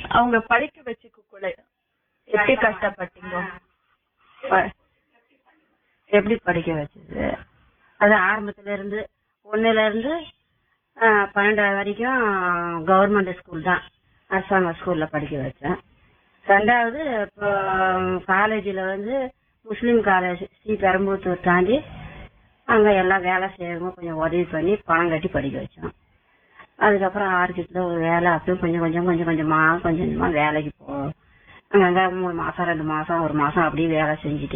அவங்க படிக்க வச்சுக்கக்குள்ள எப்படி கஷ்டப்பட்டீங்க ப- எப்படி படிக்க வச்சது அது ஆரம்பத்துல இருந்து ஒண்ணுல இருந்து ஆ, பன்னெண்டாவது வரைக்கும் கவர்மெண்ட் ஸ்கூல் தான் அரசாங்க ஸ்கூல்ல படிக்க வச்சேன் ரெண்டாவது இப்போ காலேஜில் வந்து முஸ்லீம் காலேஜ் ஸ்ரீ பெரம்பூத்தூர் தாண்டி அங்க எல்லாம் வேலை செய்யறவங்க கொஞ்சம் உதவி பண்ணி பணம் கட்டி படிக்க வச்சோம் அதுக்கப்புறம் ஆர்கிட்ல ஒரு வேலை அப்படியும் கொஞ்சம் கொஞ்சம் கொஞ்சம் கொஞ்சமா கொஞ்சம் கொஞ்சமா வேலைக்கு போ அங்கங்க மூணு மாசம் ரெண்டு மாசம் ஒரு மாசம் அப்படியே வேலை செஞ்சுட்டு